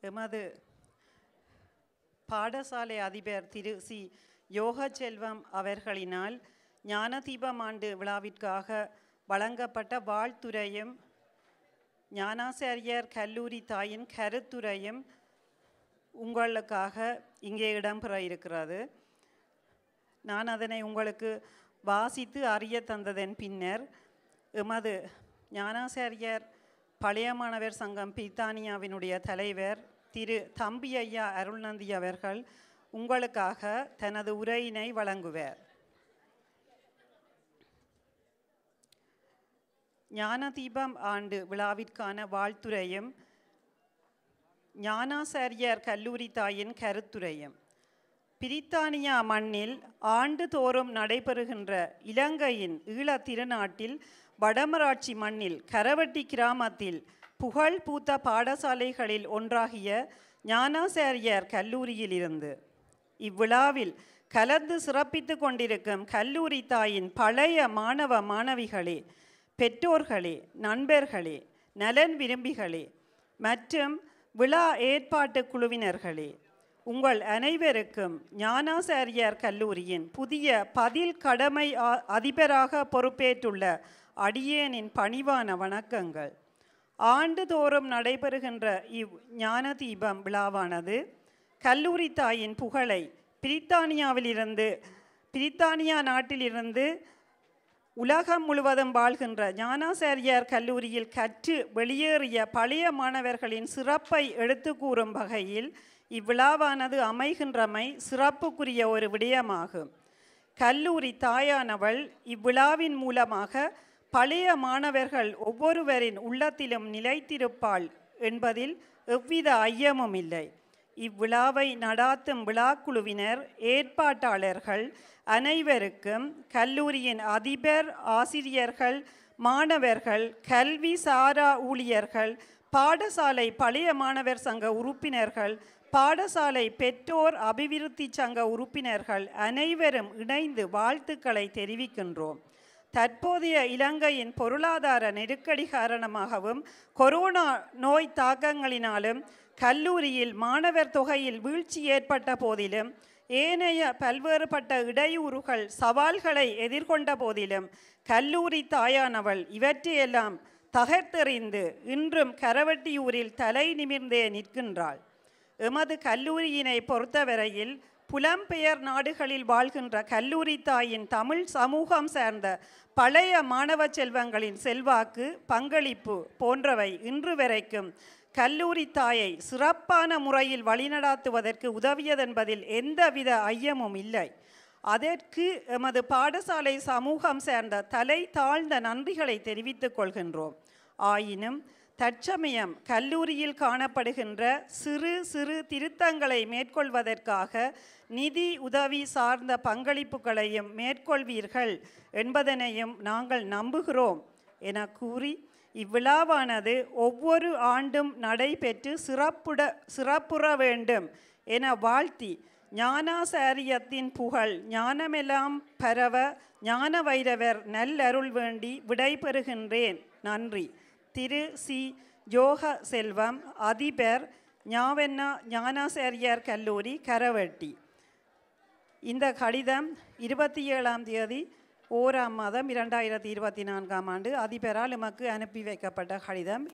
எமது பாடசாலை அதிபர் திரு சி யோகச்செல்வம் அவர்களினால் ஞானதீபம் ஆண்டு விழாவிற்காக வழங்கப்பட்ட வாழ்த்துரையும் ஞானாசாரியர் கல்லூரி தாயின் கருத்துரையும் உங்களுக்காக இங்கே இடம்பெற இருக்கிறது நான் அதனை உங்களுக்கு வாசித்து அறிய தந்ததன் பின்னர் எமது ஞானாசாரியர் பழைய மாணவர் சங்கம் பிரித்தானியாவினுடைய தலைவர் திரு தம்பி ஐயா அருள்நந்தி அவர்கள் உங்களுக்காக தனது உரையினை வழங்குவார் ஞானதீபம் ஆண்டு விழாவிற்கான வாழ்த்துரையும் ஞானாசாரியர் கல்லூரி தாயின் கருத்துரையும் பிரித்தானியா மண்ணில் ஆண்டுதோறும் நடைபெறுகின்ற இலங்கையின் ஈழத் திருநாட்டில் வடமராட்சி மண்ணில் கரவட்டி கிராமத்தில் புகழ் பூத்த பாடசாலைகளில் ஒன்றாகிய ஞானாசாரியர் கல்லூரியிலிருந்து இவ்விழாவில் கலந்து சிறப்பித்து கொண்டிருக்கும் கல்லூரி தாயின் பழைய மாணவ மாணவிகளே பெற்றோர்களே நண்பர்களே நலன் விரும்பிகளே மற்றும் விழா ஏற்பாட்டு குழுவினர்களே உங்கள் அனைவருக்கும் ஞானாசாரியார் கல்லூரியின் புதிய பதில் கடமை ஆ- அதிபராக பொறுப்பேற்றுள்ள அடியேனின் பணிவான வணக்கங்கள் ஆண்டுதோறும் நடைபெறுகின்ற இவ் ஞான தீபம் விழாவானது கல்லூரி தாயின் புகழை பிரித்தானியாவிலிருந்து பிரித்தானியா நாட்டிலிருந்து உலகம் முழுவதும் வாழ்கின்ற ஞானாசாரியார் கல்லூரியில் கற்று வெளியேறிய பழைய மாணவர்களின் சிறப்பை எடுத்து கூறும் வகையில் இவ்விழாவானது அமைகின்றமை சிறப்புக்குரிய ஒரு விடயமாகும் கல்லூரி தாயானவள் இவ்விழாவின் மூலமாக பழைய மாணவர்கள் ஒவ்வொருவரின் உள்ளத்திலும் நிலைத்திருப்பாள் என்பதில் எவ்வித ஐயமும் இல்லை இவ்விழாவை நடாத்தும் விழாக்குழுவினர் ஏற்பாட்டாளர்கள் அனைவருக்கும் கல்லூரியின் அதிபர் ஆசிரியர்கள் மாணவர்கள் கல்வி சாரா ஊழியர்கள் பாடசாலை பழைய மாணவர் சங்க உறுப்பினர்கள் பாடசாலை பெற்றோர் அபிவிருத்தி சங்க உறுப்பினர்கள் அனைவரும் இணைந்து வாழ்த்துக்களை தெரிவிக்கின்றோம் தற்போதைய இலங்கையின் பொருளாதார நெருக்கடி காரணமாகவும் கொரோனா நோய் தாக்கங்களினாலும் கல்லூரியில் மாணவர் தொகையில் வீழ்ச்சி ஏற்பட்ட போதிலும் ஏனைய பல்வேறுபட்ட இடையூறுகள் சவால்களை எதிர்கொண்ட போதிலும் கல்லூரி தாயானவள் இவற்றையெல்லாம் தகர்த்தெறிந்து இன்றும் கரவட்டியூரில் தலை நிமிர்ந்தே நிற்கின்றாள் எமது கல்லூரியினை பொறுத்தவரையில் புலம்பெயர் நாடுகளில் வாழ்கின்ற கல்லூரி தாயின் தமிழ் சமூகம் சார்ந்த பழைய மாணவ செல்வங்களின் செல்வாக்கு பங்களிப்பு போன்றவை இன்று வரைக்கும் கல்லூரி தாயை சிறப்பான முறையில் வழிநடாத்துவதற்கு உதவியதென்பதில் எந்தவித ஐயமும் இல்லை அதற்கு எமது பாடசாலை சமூகம் சேர்ந்த தலை தாழ்ந்த நன்றிகளை தெரிவித்துக் கொள்கின்றோம் ஆயினும் தற்சமயம் கல்லூரியில் காணப்படுகின்ற சிறு சிறு திருத்தங்களை மேற்கொள்வதற்காக நிதி உதவி சார்ந்த பங்களிப்புகளையும் மேற்கொள்வீர்கள் என்பதனையும் நாங்கள் நம்புகிறோம் என கூறி இவ்விழாவானது ஒவ்வொரு ஆண்டும் நடைபெற்று சிறப்புட சிறப்புற வேண்டும் என வாழ்த்தி ஞானாசாரியத்தின் புகழ் ஞானமெல்லாம் பரவ ஞான வைரவர் நல்லருள் வேண்டி விடைபெறுகின்றேன் நன்றி திரு சி யோக செல்வம் அதிபர் ஞாவென்னா ஞானாசாரியார் கல்லூரி கரவட்டி இந்த கடிதம் இருபத்தி ஏழாம் தேதி ஓராம் மாதம் இரண்டாயிரத்தி இருபத்தி நான்காம் ஆண்டு அதிபரால் எமக்கு அனுப்பி வைக்கப்பட்ட கடிதம்